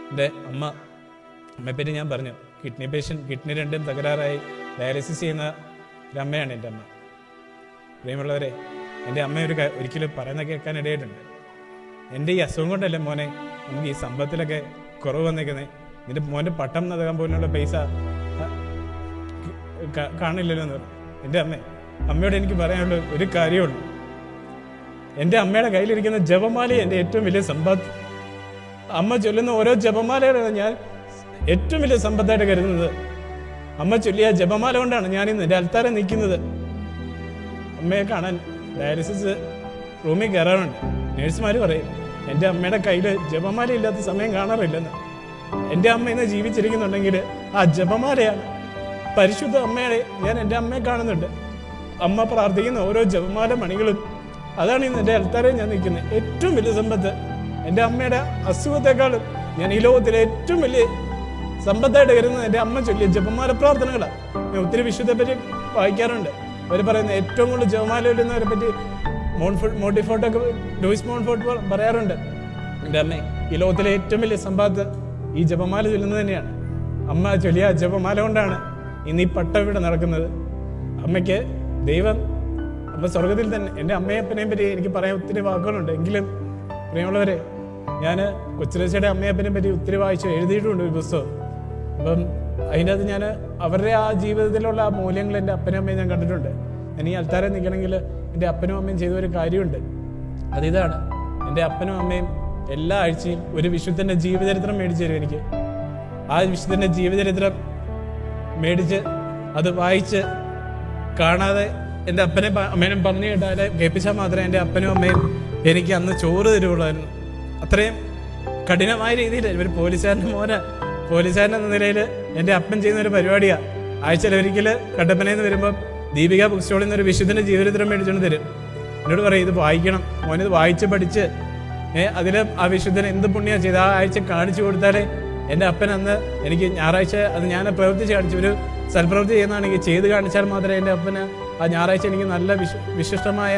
എൻ്റെ അമ്മ അമ്മയെപ്പറ്റി ഞാൻ പറഞ്ഞു കിഡ്നി പേഷ്യൻ കിഡ്നി രണ്ടും തകരാറായി ഡയാലിസിസ് ചെയ്യുന്ന ഒരു അമ്മയാണ് എൻ്റെ അമ്മ പ്രിയമുള്ളവരെ എൻ്റെ അമ്മ ഒരു ക- ഒരിക്കലും പറയുന്ന കേൾക്കാൻ ഇടയായിട്ടുണ്ട് എൻ്റെ ഈ അസുഖം കൊണ്ടല്ലേ മോനെ നമുക്ക് ഈ സമ്പത്തിലൊക്കെ കുറവ് വന്നേക്കുന്നത് നിന്റെ മോൻ്റെ പട്ടം നൽകാൻ പോലുള്ള പൈസ ആ, ക- കാണില്ലല്ലോ എന്ന് പറഞ്ഞു എൻ്റെ അമ്മ അമ്മയോട് എനിക്ക് പറയാനുള്ള ഒരു കാര്യമുള്ളൂ എൻ്റെ അമ്മയുടെ കയ്യിലിരിക്കുന്ന ജപമാല എൻ്റെ ഏറ്റവും വലിയ സമ്പത്ത് അമ്മ ചൊല്ലുന്ന ഓരോ ജപമാലയാണ് ഞാൻ ഏറ്റവും വലിയ സമ്പത്തായിട്ട് കരുതുന്നത് അമ്മ ചൊല്ലിയ ജപമാല കൊണ്ടാണ് ഞാൻ ഇന്ന് എൻ്റെ അൽത്താരം നിൽക്കുന്നത് അമ്മയെ കാണാൻ ഡയാലിസിസ് റൂമിൽ കയറാറുണ്ട് നേഴ്സുമാർ പറയും എൻ്റെ അമ്മയുടെ കയ്യിൽ ജപമാല ഇല്ലാത്ത സമയം കാണാറില്ലെന്ന് എൻ്റെ അമ്മ ഇന്ന് ജീവിച്ചിരിക്കുന്നുണ്ടെങ്കിൽ ആ ജപമാലയാണ് പരിശുദ്ധ അമ്മയുടെ ഞാൻ എൻ്റെ അമ്മയെ കാണുന്നുണ്ട് അമ്മ പ്രാർത്ഥിക്കുന്ന ഓരോ ജപമാല മണികളും അതാണ് ഇന്ന് എൻ്റെ അൽത്താരയിൽ ഞാൻ നിൽക്കുന്നത് ഏറ്റവും വലിയ സമ്പത്ത് എൻ്റെ അമ്മയുടെ അസുഖത്തെക്കാളും ഞാൻ ഈ ലോകത്തിലെ ഏറ്റവും വലിയ സമ്പത്തായിട്ട് കരുതുന്നത് എൻ്റെ അമ്മ ചൊല്ലിയ ജപമാല പ്രാർത്ഥനകളാണ് ഞാൻ ഒത്തിരി വിശുദ്ധയെ പറ്റി വായിക്കാറുണ്ട് അവർ പറയുന്ന ഏറ്റവും കൂടുതൽ ജപമാല ചൊല്ലുന്നവരെ പറ്റി മോൺഫോർട്ട് മോട്ടിഫോർട്ടൊക്കെ ലൂയിസ് മോൺഫോർട്ട് പ- പറയാറുണ്ട് എൻ്റെ അമ്മ ഈ ലോകത്തിലെ ഏറ്റവും വലിയ സമ്പാദത്ത് ഈ ജപമാല ചൊല്ലുന്നത് തന്നെയാണ് അമ്മ ചൊല്ലിയ ആ ജപമാല കൊണ്ടാണ് ഇന്ന് ഈ പട്ടം ഇവിടെ നടക്കുന്നത് അമ്മയ്ക്ക് ദൈവം അപ്പം സ്വർഗത്തിൽ തന്നെ എൻ്റെ അമ്മയപ്പനെയും പറ്റി എനിക്ക് പറയാൻ ഒത്തിരി വാക്കുകളുണ്ട് എങ്കിലും പ്രിയമുള്ളവരെ ഞാൻ കൊച്ചുരച്ചയുടെ അമ്മയപ്പനെ പറ്റി ഒത്തിരി വായിച്ചു എഴുതിയിട്ടുണ്ട് ഒരു പുസ്തകം അപ്പം അതിൻ്റെ അകത്ത് ഞാൻ അവരുടെ ആ ജീവിതത്തിലുള്ള ആ മൂല്യങ്ങൾ എൻ്റെ അപ്പനും അമ്മയും ഞാൻ കണ്ടിട്ടുണ്ട് ഞാൻ ഈ അൽത്താരം നിൽക്കണമെങ്കിൽ എൻ്റെ അപ്പനും അമ്മയും ചെയ്ത ഒരു കാര്യമുണ്ട് അതിതാണ് എൻ്റെ അപ്പനും അമ്മയും എല്ലാ ആഴ്ചയും ഒരു വിശുദ്ധൻ്റെ ജീവചരിത്രം മേടിച്ചു തരും എനിക്ക് ആ വിശുദ്ധൻ്റെ ജീവചരിത്രം മേടിച്ച് അത് വായിച്ച് കാണാതെ എൻ്റെ അപ്പനെ പ- അമ്മേനും പറഞ്ഞു കേട്ടാൽ കേൾപ്പിച്ചാൽ മാത്രമേ എൻ്റെ അപ്പനും അമ്മയും എനിക്ക് അന്ന് ചോറ് തരുള്ളായിരുന്നു അത്രയും കഠിനമായ രീതിയിൽ ഒരു പോലീസുകാരൻ്റെ മോന് പോലീസുകാരൻ എന്ന നിലയിൽ എൻ്റെ അപ്പൻ ചെയ്യുന്ന ഒരു പരിപാടിയാണ് ആഴ്ചയിൽ ഒരിക്കൽ കട്ടപ്പനയിൽ നിന്ന് വരുമ്പോൾ ദീപിക ബുക്ക് സ്റ്റോളിൽ നിന്ന് ഒരു വിശുദ്ധൻ്റെ ജീവചരിത്രം മേടിച്ചുകൊണ്ട് തരും എന്നോട് പറയും ഇത് വായിക്കണം മോനിത് വായിച്ച് പഠിച്ച് ഏ അതിൽ ആ വിശുദ്ധൻ എന്ത് പുണ്യം ചെയ്ത് ആ ആഴ്ച കാണിച്ചു കൊടുത്താലേ എൻ്റെ അപ്പൻ അന്ന് എനിക്ക് ഞായറാഴ്ച അത് ഞാൻ പ്രവർത്തിച്ച് കാണിച്ചു ഒരു സൽപ്രവൃത്തി ചെയ്യുന്നതാണെങ്കിൽ ചെയ്ത് കാണിച്ചാൽ മാത്രമേ എൻ്റെ അപ്പന് ആ ഞായറാഴ്ച എനിക്ക് നല്ല വിശു വിശിഷ്ടമായ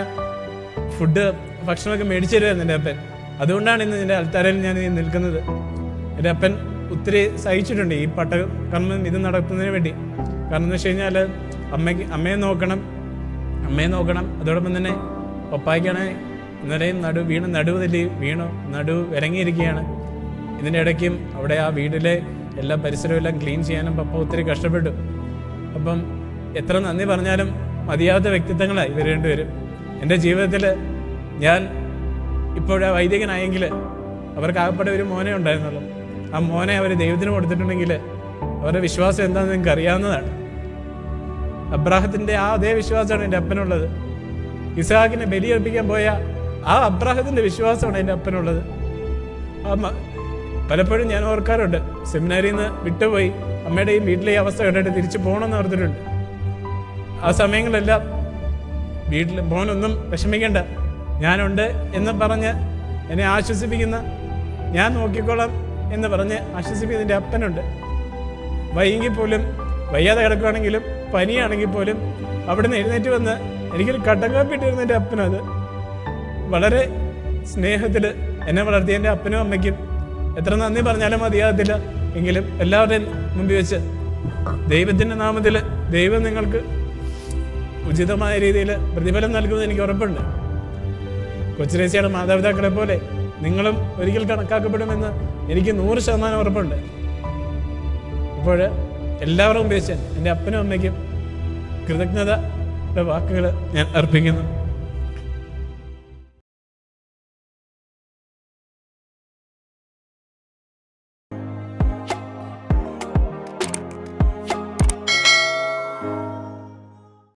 ഫുഡ് ഭക്ഷണമൊക്കെ മേടിച്ചു തരുമായിരുന്നു എൻ്റെ അപ്പൻ അതുകൊണ്ടാണ് ഇന്ന് എൻ്റെ അൽത്താരയിൽ ഞാൻ ഈ നിൽക്കുന്നത് എൻ്റെ അപ്പൻ ഒത്തിരി സഹിച്ചിട്ടുണ്ട് ഈ പട്ട കർമ്മം ഇത് നടത്തുന്നതിന് വേണ്ടി കാരണം എന്ന് വെച്ച് കഴിഞ്ഞാൽ അമ്മയ്ക്ക് അമ്മയെ നോക്കണം അമ്മയെ നോക്കണം അതോടൊപ്പം തന്നെ പപ്പായ്ക്കാണ് ഇന്നലെയും നടു വീണ് നടുവ് തല്ലി വീണു നടു ഇറങ്ങിയിരിക്കുകയാണ് ഇതിൻ്റെ ഇടയ്ക്കും അവിടെ ആ വീട്ടിലെ എല്ലാ പരിസരവും എല്ലാം ക്ലീൻ ചെയ്യാനും പപ്പ ഒത്തിരി കഷ്ടപ്പെട്ടു അപ്പം എത്ര നന്ദി പറഞ്ഞാലും മതിയാവാത്ത വ്യക്തിത്വങ്ങളായി ഇവർ രണ്ടുപേരും എൻ്റെ ജീവിതത്തിൽ ഞാൻ ഇപ്പോഴാ വൈദികനായെങ്കിൽ അവർക്ക് ആകപ്പെട്ട ഒരു മോനെ ഉണ്ടായിരുന്നുള്ളൂ ആ മോനെ അവർ ദൈവത്തിന് കൊടുത്തിട്ടുണ്ടെങ്കിൽ അവരുടെ വിശ്വാസം എന്താണെന്ന് നിങ്ങൾക്ക് അറിയാവുന്നതാണ് അബ്രാഹത്തിന്റെ ആ അതേ വിശ്വാസമാണ് എൻ്റെ അപ്പനുള്ളത് ഇസ്ഹാക്കിനെ ബലിയർപ്പിക്കാൻ പോയ ആ അബ്രാഹത്തിന്റെ വിശ്വാസമാണ് എൻ്റെ അപ്പനുള്ളത് ആ മ- പലപ്പോഴും ഞാൻ ഓർക്കാറുണ്ട് സെമിനാരിയിൽ നിന്ന് വിട്ടുപോയി അമ്മയുടെയും വീട്ടിലെ ഈ അവസ്ഥ കണ്ടിട്ട് തിരിച്ചു പോകണമെന്ന് ഓർത്തിട്ടുണ്ട് ആ സമയങ്ങളെല്ലാം വീട്ടിൽ മോനൊന്നും വിഷമിക്കണ്ട ഞാനുണ്ട് എന്ന് പറഞ്ഞ് എന്നെ ആശ്വസിപ്പിക്കുന്ന ഞാൻ നോക്കിക്കോളാം എന്ന് പറഞ്ഞ് ആശ്വസിപ്പിക്കുന്ന എൻ്റെ അപ്പനുണ്ട് വൈകി പോലും വയ്യാതെ കിടക്കുകയാണെങ്കിലും പനിയാണെങ്കിൽ പോലും അവിടുന്ന് എഴുന്നേറ്റ് വന്ന് എനിക്കൊരു കട്ടൻ കാപ്പി ഇട്ടിരുന്ന എൻ്റെ അപ്പനത് വളരെ സ്നേഹത്തിൽ എന്നെ വളർത്തിയ എൻ്റെ അപ്പനും അമ്മയ്ക്കും എത്ര നന്ദി പറഞ്ഞാലും മതിയാകത്തില്ല എങ്കിലും എല്ലാവരുടെയും മുമ്പിൽ വെച്ച് ദൈവത്തിൻ്റെ നാമത്തിൽ ദൈവം നിങ്ങൾക്ക് ഉചിതമായ രീതിയിൽ പ്രതിഫലം നൽകുമെന്ന് എനിക്ക് ഉറപ്പുണ്ട് കൊച്ചുരേശിയുടെ മാതാപിതാക്കളെ പോലെ നിങ്ങളും ഒരിക്കൽ കണക്കാക്കപ്പെടുമെന്ന് എനിക്ക് നൂറ് ശതമാനം ഉറപ്പുണ്ട് അപ്പോൾ എല്ലാവരും ഉപയോഗിച്ച് എൻ്റെ അപ്പനും അമ്മയ്ക്കും കൃതജ്ഞതയുടെ വാക്കുകൾ ഞാൻ അർപ്പിക്കുന്നു